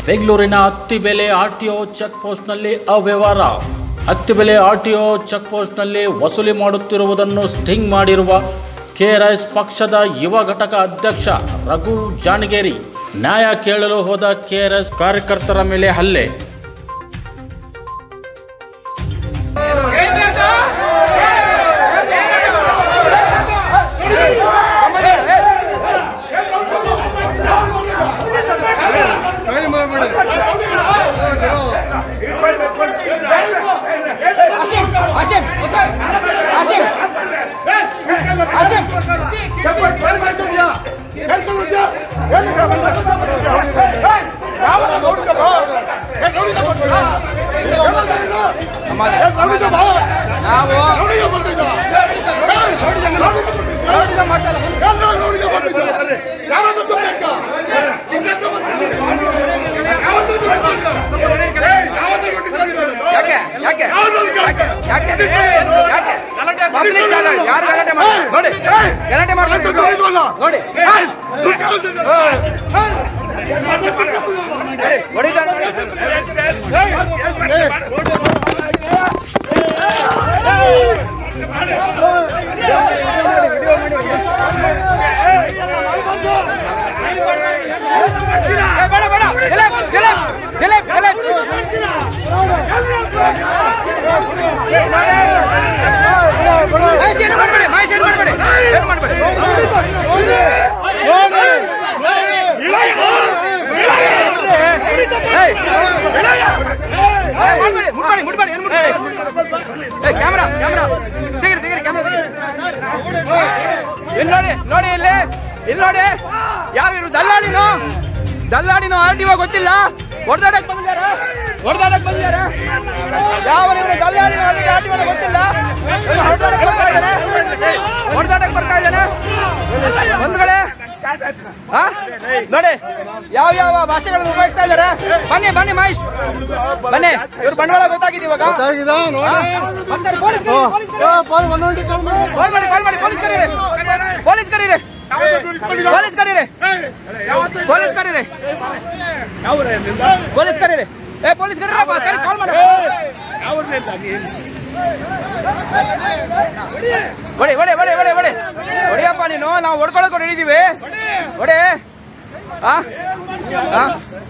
ಬೆಂಗಳೂರಿನ ಹತ್ತಿಬೆಲೆ RTO check ಪೋಸ್ಟ್ನಲ್ಲಿ ಅವ್ಯವಹಾರ ಹತ್ತಿಬೆಲೆ ಆರ್ಟಿಒ ಚೆಕ್ ಪೋಸ್ಟ್ನಲ್ಲಿ ವಸೂಲಿ ಮಾಡುತ್ತಿರುವುದನ್ನು ಸ್ಟಿಂಗ್ ಮಾಡಿರುವ ಕೆಆರ್ಎಸ್ ಪಕ್ಷದ ಯುವ ಘಟಕ ಅಧ್ಯಕ್ಷ ರಘು ಜಾಣಗೇರಿ ನ್ಯಾಯ ಕೇಳಲು ಹೋದ ಕೆಆರ್ಎಸ್ ಕಾರ್ಯಕರ್ತರ ಮೇಲೆ ಹಲ್ಲೆ ಕೈ ಮಾಡ್ಬೇಡಿ ಯಾಕೆ ಯಾಕೆ ಯಾಕೆ ಯಾಕೆ ಯಾಕೆ ಪಬ್ಲಿಕ್ ಜಾಗ ಯಾರು ಗಲಾಟೆ ಮಾಡ್ತಾರೆ ನೋಡಿ ಗಲಾಟೆ ಮಾಡ್ತಾರೆ ನೋಡಿ ಹೊಡಿತಾರೆ ಏ, ಬೇಡ ಬೇಡ ದಿಲೀಪ್ ದಿಲೀಪ್ ದಿಲೀಪ್ ದಿಲೀಪ್ ಮಹೇಶ್ ಏನು ಮಾಡ್ಬೇಡಿ ಮಹೇಶ್ ಏನು ಮಾಡ್ಬೇಡಿ ಏನು ಮಾಡ್ಬೇಡಿ ಏಯ್! ಏಯ್, ಮಾಡ್ಬೇಡಿ ಮುಟ್ಬೇಡಿ ಮುಟ್ಬೇಡಿ ಏನು ಮುಟ್ಬೇಡಿ ಏ ಕ್ಯಾಮ್ರಾ ಕ್ಯಾಮ್ರಾ ತೆಗೀರಿ ತೆಗೀರಿ ಕ್ಯಾಮ್ರಾ ಇಲ್ಲಿ ನೋಡಿ ನೋಡಿ ಇಲ್ಲಿ ಇಲ್ಲಿ ನೋಡಿ ಯಾರು ಇರು ದಲ್ಲಾಳಿನೋ ದಲ್ಲಾಳಿನೋ ಆರ್ ಟಿ ಗೊತ್ತಿಲ್ಲ ಹೊಡೆದಾಡಕ್ ಬಂದಿದ್ದಾರೆ ಹೊಡೆದಾಡಕ್ ಬಂದಿದ್ದಾರೆ ಯಾವ ಇವರು ದಲ್ಲಾಳಿನೋ ಆರ್ ಟಿ ಗೊತ್ತಿಲ್ಲ ಹೊಡೆದಾಡಕ್ ಬರ್ತಾ ಇದ್ದಾರೆ ಹೊಡೆದಾಡಕ್ ಬರ್ತಾ ಇದ್ದಾನೆ ಬಂಧುಗಳೇ ಹಾ? ನೋಡಿ ಯಾವ ಯಾವ ಭಾಷೆಗಳನ್ನು ಉಪಯೋಗಿಸ್ತಾ ಇದ್ದಾರೆ ಬನ್ನಿ ಬನ್ನಿ ಮಹೇಶ್ ಬನ್ನಿ ಇವ್ರು ಬಂಡವಾಳ ಗೊತ್ತಾಗಿದೆ ಇವಾಗ ಗೊತ್ತಾಗಿದ ನೋಡಿ ಬರ್ತಾರೆ, ಪೊಲೀಸ್ ಓ, ಕರೀರಿ, ಪೊಲೀಸ್ ಓ, ಬಂದ್ ನೋಡಿ ಕಣ್ ಮಾಡಿ. ಕಾಲ್ ಮಾಡಿ ಕಾಲ್ ಮಾಡಿ ಪೊಲೀಸ್ ಕರೀರಿ ಪೊಲೀಸ್ ಕರೀರಿ ಪೊಲೀಸ್ ಕರೀರಿ ಪೊಲೀಸ್ ಕರೀರಿ ಪೊಲೀಸ್ ಕರೀರಿ ಏ ಪೊಲೀಸ್ ಕರೀರಪ್ಪ ಕರಿ ಕಾಲ್ ಮಾಡಿ ಹೊಡಿ ಹೊಡಿ ಹೊಡಿ ಹೊಡಿ ಹೊಡಿ ಹೊಡಿಯಪ್ಪ ನೀನು ನಾವು ಹೊಡ್ಕೊಳಕ್ ಹಿಡಿದೀವಿ ಹೊಡಿ ಆ ಆ?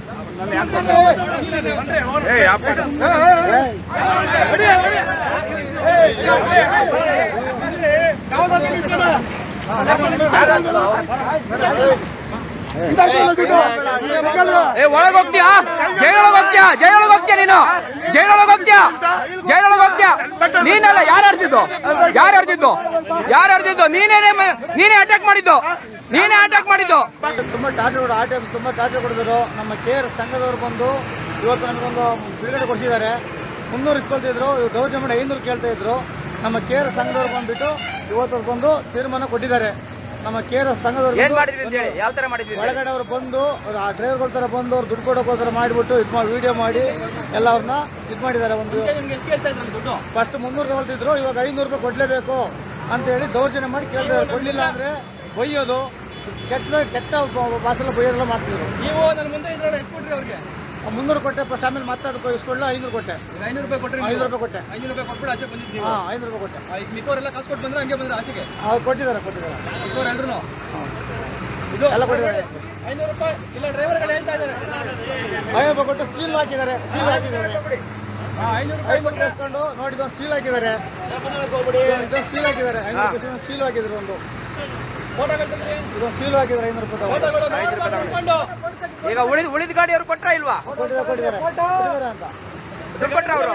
ಏ ಒಳಗ್ ಹೋಗ್ತೀಯಾ ಜೈಲೊಳಗ್ ಹೋಗ್ತೀಯಾ ಜೈಲೊಳಗ್ ಹೋಗ್ತೀಯಾ ನೀನು ಜೈಲೊಳಗ್ ಹೋಗ್ತೀಯಾ ಜೈಲೊಳಗ್ ಹೋಗ್ತೀಯಾ ನೀನಲ್ಲ ಯಾರು ಹರ್ದಿದ್ದು ಯಾರು ಹರ್ದಿದ್ದು ಯಾರು ಹರ್ದಿದ್ದು ನೀನೇನೆ ಮ- ನೀನೇ ಅಟ್ಯಾಕ್ ಮಾಡಿದ್ದು ನೀನೇ ಅಟ್ಯಾಕ್ ಮಾಡಿದ್ದು ತುಂಬಾ ಟಾರ್ಚರ್ ಆಟ ತುಂಬಾ ಟಾರ್ಚರ್ ಕೊಡಿದ್ರು ನಮ್ಮ ಕೇರ್ ಸಂಘದವರು ಬಂದು ಇವತ್ತು ನಮಗೊಂದು ಬಿಡುಗಡೆ ಕೊಡ್ತಿದ್ದಾರೆ ಮುನ್ನೂರು ಇಸ್ಕೊಳ್ತಿದ್ರು ಇವ್ರು ದೌರ್ಜನ್ಯ ಮಾಡಿ ಐನೂರು ಕೇಳ್ತಾ ಇದ್ರು ನಮ್ಮ ಕೇರ್ ಸಂಘದವ್ರು ಬಂದ್ಬಿಟ್ಟು ಇವತ್ತು ಅವ್ರು ಬಂದು ತೀರ್ಮಾನ ಕೊಟ್ಟಿದ್ದಾರೆ ನಮ್ಮ ಕೇರ್ ಸಂಘದವ್ರು ಏನ್ ಬಂದು ಮಾಡಿದ್ವಿ ಅಂತ ಹೇಳಿ ಯಾವ ತರ ಮಾಡಿದ್ವಿ ಅಂತ ಹೇಳಿ? ಒಳಗಡೆ ಅವ್ರು ಬಂದು ಅವ್ರು ಆ ಡ್ರೈವರ್ಗಳ ತರ ಬಂದು ಅವ್ರು ದುಡ್ಡು ಕೊಡೋಕೋಸ್ಕರ ಮಾಡಿಬಿಟ್ಟು ಇದು ಮಾಡಿ ವಿಡಿಯೋ ಮಾಡಿ ಎಲ್ಲ ಅವ್ರನ್ನ ಇದು ಮಾಡಿದ್ದಾರೆ ಒಂದು ಫಸ್ಟ್ ಮುನ್ನೂರು ತಗೊಳ್ತಿದ್ರು ಇವಾಗ ಐನೂರು ರೂಪಾಯಿ ಕೊಡ್ಲೇಬೇಕು ಅಂತ ಹೇಳಿ ದೌರ್ಜನ್ಯ ಮಾಡಿ ಕೇಳ್ತಾರೆ ಕೊಡ್ಲಿಲ್ಲ ಅಂದ್ರೆ ಬೈಯೋದು ಕೆಟ್ಟ ಕೆಟ್ಟ ಭಾಷೆಲ್ಲ ಬೈಯೋದೆಲ್ಲ ಮಾಡ್ತಿದ್ರು ನೀವು ನನ್ನ ಮುಂದೆ ಇದ್ರೊಳಗೆ ಎಷ್ಟು ಕೊಟ್ರಿ ಅವ್ರಿಗೆ ಆ ಮುನ್ನೂರು ಕೊಟ್ಟೆ ಫಸ್ಟ್ ಆಮೇಲೆ ಮತ್ತೆ ಅದಕ್ಕೆ ಇಸ್ಕೊಳ್ಳೋ ಐನೂರು ಕೊಟ್ಟೆ ಐನೂರು ರೂಪಾಯಿ ಕೊಟ್ರಿ ಐನೂರು ರೂಪಾಯಿ ಕೊಟ್ಟೆ ಐನೂರು ರೂಪಾಯಿ ಕೊಟ್ಬಿಟ್ಟು ಆಚೆ ಬಂದಿದ್ದೀವಿ ಹಾ ಐನೂರು ರೂಪಾಯಿ ಕೊಟ್ಟೆ ಈಗ ಮಿಕ್ಕವರೆಲ್ಲ ಕಾಸು ಕೊಟ್ಟು ಬಂದ್ರೆ ಹಂಗೆ ಬಂದ್ರೆ ಆಚೆಗೆ ಅವ್ರು ಕೊಟ್ಟಿದ್ದಾರೆ ಕೊಟ್ಟಿದ್ದಾರೆ ಮಿಕ್ಕವ್ರು ಎಲ್ರು ಇದು ಎಲ್ಲ ಕೊಟ್ಟಿದ್ದಾರೆ ಐನೂರು ರೂಪಾಯಿ ಇಲ್ಲ ಡ್ರೈವರ್ಗಳು ಹೇಳ್ತಾ ಇದ್ದಾರೆ ಐನೂರು ರೂಪಾಯಿ ಕೊಟ್ಟು ಸೀಲ್ ಹಾಕಿದ್ದಾರೆ ಸೀಲ್ ಹಾಕಿದ್ದಾರೆ ಐನೂರು ರೂಪಾಯಿ ಇಸ್ಕೊಂಡು ನೋಡಿ ಇದೊಂದು ಸೀಲ್ ಹಾಕಿದ್ದಾರೆ ಇದೊಂದು ಸೀಲ್ ಹಾಕಿದ್ದಾರೆ ಐನೂರು ರೂಪಾಯಿ ಸೀಲ್ ಹಾಕಿದ್ರು ಒಂದು ಇದೊಂದು ಸೀಲ್ ಹಾಕಿದ್ದಾರೆ ಐನೂರು ರೂಪಾಯಿ ಈಗ ಉಳಿದ ಉಳಿದ ಗಾಡಿಯವರು ಕೊಟ್ರ ಇಲ್ವಾ ಕೊಟ್ಟಿದ್ದಾರೆ ಕೊಟ್ಟಿದ್ದಾರೆ ಕೊಟ್ಟಿದ್ದಾರೆ ಅಂತ ದುಡ್ಡು ಕೊಟ್ರ ಅವರು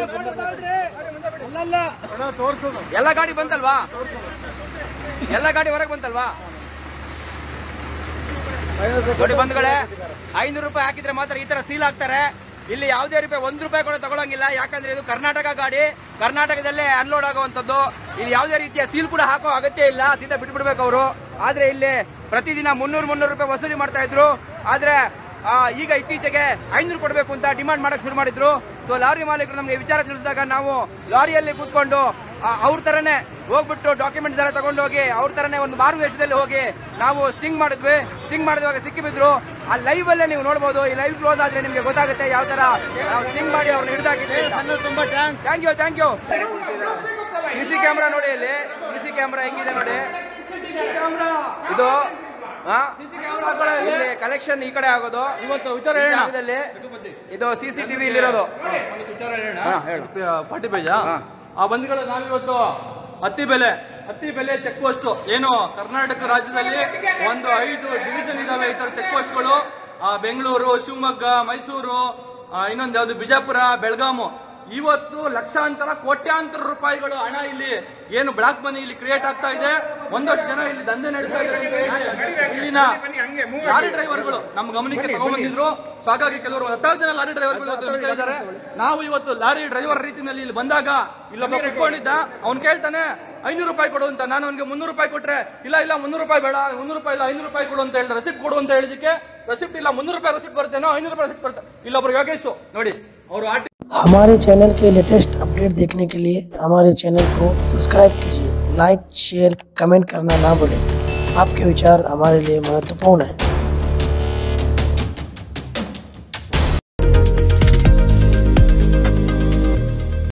ತೋರಿಸೋದು ಎಲ್ಲ ಗಾಡಿ ಬಂತಲ್ವಾ ಎಲ್ಲ ಗಾಡಿ ಹೊರಗೆ ಬಂತಲ್ವಾ ಐನೂರು ರೂಪಾಯಿ ನೋಡಿ ಬಂಧುಗಳೇ ಐನೂರು ರೂಪಾಯಿ ಹಾಕಿದ್ರೆ ಮಾತ್ರ ಈ ತರ ಸೀಲ್ ಹಾಕ್ತಾರೆ ಇಲ್ಲಿ ಯಾವುದೇ ರೂಪಾಯಿ ಒಂದ್ ರೂಪಾಯಿ ಕೂಡ ತಗೊಳಂಗಿಲ್ಲ ಯಾಕಂದ್ರೆ ಇದು ಕರ್ನಾಟಕ ಗಾಡಿ ಕರ್ನಾಟಕದಲ್ಲೇ ಅನ್ಲೋಡ್ ಆಗುವಂತದ್ದು ಇಲ್ಲಿ ಯಾವುದೇ ರೀತಿಯ ಸೀಲ್ ಕೂಡ ಹಾಕೋ ಅಗತ್ಯ ಇಲ್ಲ ಸೀದಾ ಬಿಟ್ಬಿಡ್ಬೇಕು ಅವರು ಆದ್ರೆ ಇಲ್ಲಿ ಪ್ರತಿದಿನ ಮುನ್ನೂರು ಮುನ್ನೂರು ರೂಪಾಯಿ ವಸೂಲಿ ಮಾಡ್ತಾ ಇದ್ರು ಆದ್ರೆ ಆ, ಈಗ ಇತ್ತೀಚೆಗೆ ಐನೂರು ಕೊಡಬೇಕು ಅಂತ ಡಿಮಾಂಡ್ ಮಾಡಕ್ ಶುರು ಮಾಡಿದ್ರು ಸೊ ಲಾರಿ ಮಾಲೀಕರು ನಮಗೆ ವಿಚಾರ ತಿಳಿಸಿದಾಗ ನಾವು ಲಾರಿಯಲ್ಲಿ ಕೂತ್ಕೊಂಡು ಅವ್ರ ತರನೇ ಹೋಗ್ಬಿಟ್ಟು ಡಾಕ್ಯುಮೆಂಟ್ಸ್ ಎಲ್ಲ ತಗೊಂಡು ಹೋಗಿ ಅವ್ರ ತರನೇ ಒಂದು ಮಾರು ವೇಷದಲ್ಲಿ ಹೋಗಿ ನಾವು ಸ್ಟಿಂಗ್ ಮಾಡಿದ್ವಿ ಸ್ಟಿಂಗ್ ಮಾಡಿದ್ವಾಗ ಸಿಕ್ಕಿ ಬಿದ್ರು ಆ ಲೈವ್ ಅಲ್ಲೇ ನೀವು ನೋಡಬಹುದು ಈ ಲೈವ್ ಕ್ಲೋಸ್ ಆದ್ರೆ ನಿಮ್ಗೆ ಗೊತ್ತಾಗುತ್ತೆ ಯಾವ ತರ ನಾವು ಸ್ಟಿಂಗ್ ಮಾಡಿ ಅವ್ರನ್ನ ಹಿಡಿದಾಕಿದ್ವಿ ತುಂಬಾ thanks thank you thank you see camera ನೋಡಿ ಇಲ್ಲಿ ಸಿ ಕ್ಯಾಮ್ರಾ ಹೆಂಗಿದೆ ನೋಡಿ ಇದು ಕಲೆಕ್ಷನ್ ಈ ಕಡೆ ಆಗೋದು ಇವತ್ತು ವಿಚಾರ ಈ ಹೇಳೋಣ ಜಾಗದಲ್ಲಿ ಇದು ಸಿ ಸಿ ಟಿವಿ ಇಲ್ಲಿರೋದು ವಿಚಾರ ಹಾ, ಹೇಳು. ಪಾರ್ಟಿ ಪೇಜ ಹಾ. ಆ ಬಂಧುಗಳು ನಾವಿವತ್ತು ಹತ್ತಿ ಬೆಲೆ ಹತ್ತಿ ಬೆಲೆ ಚೆಕ್ ಪೋಸ್ಟ್ ಏನು ಕರ್ನಾಟಕ ರಾಜ್ಯದಲ್ಲಿ ಒಂದು ಐದು ಡಿವಿಷನ್ ಇದಾವೆ ಈ ತರ ಚೆಕ್ ಪೋಸ್ಟ್ಗಳು ಬೆಂಗಳೂರು ಶಿವಮೊಗ್ಗ ಮೈಸೂರು ಆ, ಇನ್ನೊಂದು ಯಾವ್ದು ಬಿಜಾಪುರ ಬೆಳಗಾಮು ಇವತ್ತು ಲಕ್ಷಾಂತರ ಕೋಟ್ಯಾಂತರ ರೂಪಾಯಿಗಳು ಹಣ ಇಲ್ಲಿ ಏನು ಬ್ಲಾಕ್ ಮನಿ ಇಲ್ಲಿ ಕ್ರಿಯೇಟ್ ಆಗ್ತಾ ಇದೆ ಒಂದಷ್ಟು ಜನ ಇಲ್ಲಿ ದಂಧೆ ನಡೀತಾ ಇದ್ದಾರೆ ಅಂತ ಹೇಳಿ ಇಲ್ಲಿನ ಲಾರಿ ಡ್ರೈವರ್ಗಳು ನಮ್ಮ ಗಮನಕ್ಕೆ ತಗೊಂಡ್ಬಂದಿದ್ರು ಸೊ ಹಾಗಾಗಿ ಕೆಲವರು ಹತ್ತಾರು ಜನ ಲಾರಿ ಡ್ರೈವರ್ಗಳು ಇವತ್ತು ನಿಂತಾ ಇದ್ದಾರೆ ನಾವು ಇವತ್ತು ಲಾರಿ ಡ್ರೈವರ್ ರೀತಿಯಲ್ಲಿ ಇಲ್ಲಿ ಬಂದಾಗ ಇಲ್ಲೊಬ್ಬ ಕುತ್ಕೊಂಡಿದ್ದ ಅವ್ನು ಕೇಳ್ತಾನೆ ಐನೂರು ರೂಪಾಯಿ ಕೊಡು ಅಂತ ನಾನು ಅವ್ನಿಗೆ ಮುನ್ನೂರು ರೂಪಾಯಿ ಕೊಟ್ರೆ ಇಲ್ಲ ಇಲ್ಲ ಮುನ್ನೂರು ರೂಪಾಯಿ ಬೇಡ ಮುನ್ನೂರು ರೂಪಾಯಿ ಇಲ್ಲ ಐನೂರು ರೂಪಾಯಿ ಕೊಡು ಅಂತ ಹೇಳಿದ್ರೆ ರೆಸಿಪ್ಟ್ ಕೊಡು ಅಂತ ಹೇಳಿದಕ್ಕೆ ರೆಸಿಪ್ಟ್ ಇಲ್ಲ ಮುನ್ನೂರು ರೂಪಾಯಿ ರೆಸಿಪ್ಟ್ ಬರ್ತೇನೋ ಐನೂರು ರೂಪಾಯಿ ರೆಸಿಪ್ಟ್ ಬರುತ್ತೆ ಇಲ್ಲೊಬ್ರು ಯೋಗೇಶು ನೋಡಿ ಅವರು ಆರ್ हमारे चैनल के लेटेस्ट अपडेट देखने के लिए हमारे चैनल को सब्सक्राइब कीजिए लाइक शेयर कमेंट करना ना भूलें आपके विचार हमारे लिए महत्वपूर्ण है